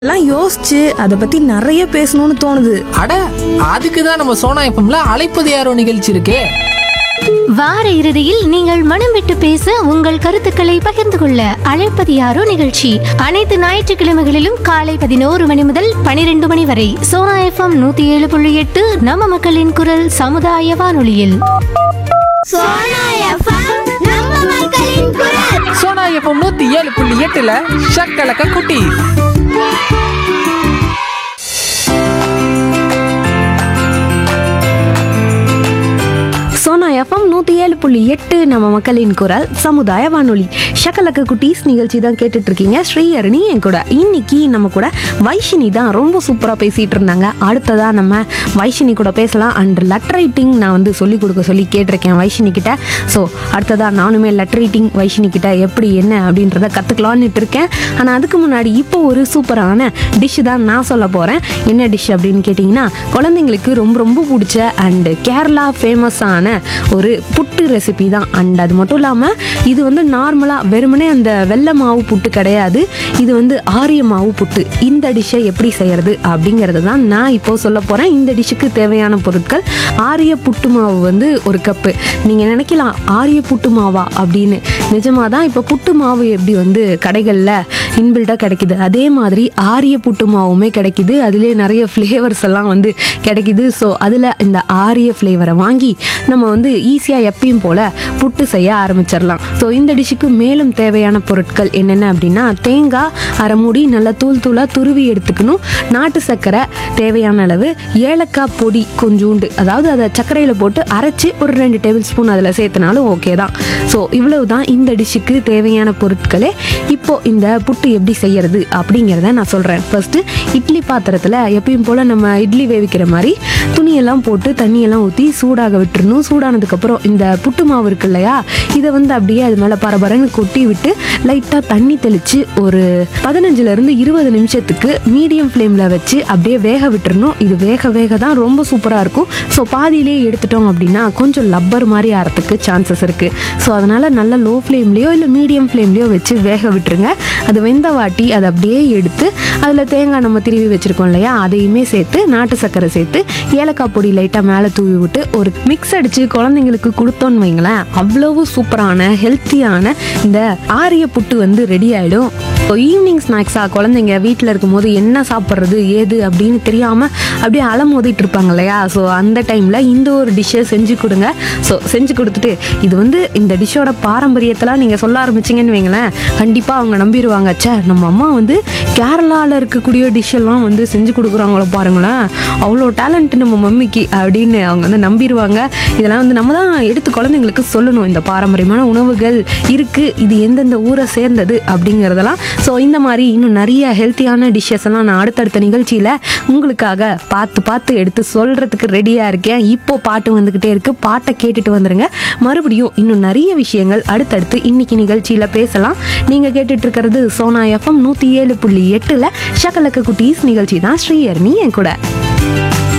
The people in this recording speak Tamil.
எல்லாம் யோசிச்சு அதை பத்தி நிறைய பேசணும்னு தோணுது அட அதுக்கு தான் நம்ம சோனா எஃப்எம்ல அழைப்பது யாரோ நிகழ்ச்சி இருக்கே வார இறுதியில் நீங்கள் மனம் விட்டு பேச உங்கள் கருத்துக்களை பகிர்ந்து கொள்ள அழைப்பது யாரோ நிகழ்ச்சி அனைத்து ஞாயிற்றுக்கிழமைகளிலும் காலை பதினோரு மணி முதல் பனிரெண்டு மணி வரை சோனா எஃப்எம் நூத்தி ஏழு புள்ளி எட்டு நம்ம மக்களின் குரல் சமுதாய வானொலியில் சோனா எஃப்எம் நம்ம மக்களின் குரல் சோனா எஃப்எம் நூத்தி ஏழு புள்ளி எட்டுல ஷக்கலக்க குட்டி சோனா எஃப்எம் நூத்தி ஏழு புள்ளி எட்டு நம்ம மக்களின் குரல் சமுதாய வானொலி ஷக்கலக்க குட்டீஸ் நிகழ்ச்சி தான் கேட்டுட்டு இருக்கீங்க ஸ்ரீஹரணி என் கூட இன்னைக்கு நம்ம கூட வைஷினி தான் ரொம்ப சூப்பரா பேசிட்டு இருந்தாங்க அடுத்ததா நம்ம வைஷினி கூட பேசலாம் அண்ட் லெட்டர் ரைட்டிங் நான் வந்து சொல்லி கொடுக்க சொல்லி கேட்டிருக்கேன் வைஷினி கிட்ட ஸோ அடுத்ததா நானுமே லெட்டர் ரைட்டிங் வைஷினி கிட்ட எப்படி என்ன அப்படின்றத கத்துக்கலான்னு இருக்கேன் ஆனா அதுக்கு முன்னாடி இப்போ ஒரு சூப்பரான டிஷ் தான் நான் சொல்ல போறேன் என்ன டிஷ் அப்படின்னு கேட்டிங்கன்னா குழந்தைங்களுக்கு ரொம்ப ரொம்ப பிடிச்ச அண்ட் கேரளா ஃபேமஸான ஒரு புட்டு ரெசிபி தான் அண்ட் அது மட்டும் இல்லாமல் இது வந்து நார்மலாக வெறுமனே அந்த வெள்ளை மாவு புட்டு கிடையாது இது வந்து ஆரிய மாவு புட்டு இந்த டிஷ்ஷை எப்படி செய்யறது அப்படிங்கிறது தான் நான் இப்போ சொல்ல போகிறேன் இந்த டிஷ்ஷுக்கு தேவையான பொருட்கள் ஆரிய புட்டு மாவு வந்து ஒரு கப்பு நீங்கள் நினைக்கலாம் ஆரிய புட்டு மாவா அப்படின்னு நிஜமாக தான் இப்போ புட்டு மாவு எப்படி வந்து கடைகளில் இன்பில்டாக கிடைக்குது அதே மாதிரி ஆரிய புட்டு மாவுமே கிடைக்குது அதுலேயே நிறைய ஃப்ளேவர்ஸ் எல்லாம் வந்து கிடைக்குது ஸோ அதில் இந்த ஆரிய ஃப்ளேவரை வாங்கி நம்ம வந்து ஈஸியாக எப்பயும் போல் புட்டு செய்ய ஆரம்பிச்சிடலாம் ஸோ இந்த டிஷ்ஷுக்கு மேலும் தேவையான பொருட்கள் என்னென்ன அப்படின்னா தேங்காய் அரை மூடி நல்லா தூள் தூளாக துருவி எடுத்துக்கணும் நாட்டு சர்க்கரை தேவையான அளவு ஏலக்காய் பொடி கொஞ்சூண்டு அதாவது அதை சர்க்கரையில் போட்டு அரைச்சி ஒரு ரெண்டு டேபிள் ஸ்பூன் அதில் சேர்த்தனாலும் ஓகே தான் ஸோ இவ்வளவு தான் இந்த டிஷ்ஷுக்கு தேவையான பொருட்களே இப்போ இந்த புட்டு எப்படி செய்யறது அப்படிங்கிறத நான் சொல்கிறேன் ஃபர்ஸ்ட்டு இட்லி பாத்திரத்தில் எப்பயும் போல் நம்ம இட்லி வேவிக்கிற மாதிரி துணியெல்லாம் போட்டு தண்ணியெல்லாம் ஊற்றி சூடாக விட்டுறணும் சூடானதுக்கப்புறம் இந்த புட்டு மாவு இருக்கு இல்லையா இதை வந்து அப்படியே அது மேலே பரபரன்னு கொட்டி விட்டு லைட்டாக தண்ணி தெளித்து ஒரு பதினஞ்சுலேருந்து இருபது நிமிஷத்துக்கு மீடியம் ஃப்ளேமில் வச்சு அப்படியே வேக விட்டுறணும் இது வேக வேக தான் ரொம்ப சூப்பராக இருக்கும் ஸோ பாதியிலே எடுத்துட்டோம் அப்படின்னா கொஞ்சம் லப்பர் மாதிரி ஆகிறதுக்கு சான்சஸ் இருக்குது ஸோ அதனால் நல்ல லோ ஃப்ளேம்லேயோ இல்லை மீடியம் ஃப்ளேம்லேயோ வச்சு வேக விட்டுருங்க அது வெந்த வாட்டி அதை அப்படியே எடுத்து அதில் தேங்காய் நம்ம திருவி வச்சுருக்கோம் இல்லையா அதையுமே சேர்த்து நாட்டு சர்க்கரை சேர்த்து ஏலக்காய் பொடி லைட்டாக மேலே தூவி விட்டு ஒரு மிக்ஸ் அடித்து குழந்தைங்களுக்கு கொடுத்தோன்னு வைங்களேன் அவ்வளவு சூப்பரான ஹெல்த்தியான இந்த ஆரிய புட்டு வந்து ரெடி ஆகிடும் ஈவினிங் ஸ்நாக்ஸாக குழந்தைங்க வீட்டில் இருக்கும்போது என்ன சாப்பிட்றது ஏது அப்படின்னு தெரியாமல் அப்படியே அலமோதிட்டு இருப்பாங்க இல்லையா ஸோ அந்த டைமில் இந்த ஒரு டிஷ்ஷை செஞ்சு கொடுங்க ஸோ செஞ்சு கொடுத்துட்டு இது வந்து இந்த டிஷ்ஷோட பாரம்பரியத்தெல்லாம் நீங்கள் சொல்ல ஆரம்பிச்சிங்கன்னு வைங்களேன் கண்டிப்பாக அவங்க நம்பிடுவாங்க ச்சே நம்ம அம்மா வந்து கேரளாவில் இருக்கக்கூடிய டிஷ் எல்லாம் வந்து செஞ்சு கொடுக்குறாங்களோ பாருங்களேன் அவ்வளோ டேலண்ட் நம்ம மம்மிக்கு அப்படின்னு அவங்க வந்து நம்பிடுவாங்க இதெல்லாம் வந்து நம்ம தான் எடுத்து குழந்தைங்களுக்கு சொல்லணும் இந்த பாரம்பரியமான உணவுகள் இருக்குது இது எந்தெந்த ஊரை சேர்ந்தது அப்படிங்கிறதெல்லாம் ஸோ இந்த மாதிரி இன்னும் நிறைய ஹெல்த்தியான டிஷ்ஷஸ் எல்லாம் நான் அடுத்தடுத்த நிகழ்ச்சியில் உங்களுக்காக பார்த்து பார்த்து எடுத்து சொல்கிறதுக்கு ரெடியாக இருக்கேன் இப்போ பாட்டு வந்துக்கிட்டே இருக்குது பாட்டை கேட்டுட்டு வந்துருங்க மறுபடியும் இன்னும் நிறைய விஷயங்கள் அடுத்தடுத்து இன்னைக்கு நிகழ்ச்சியில் பேசலாம் நீங்கள் கேட்டுட்டு இருக்கிறது சோனா எஃப்எம் நூற்றி ஏழு புள்ளி எட்டில் ஷக்கலக்க குட்டீஸ் நிகழ்ச்சி தான் ஸ்ரீயர்னி என் கூட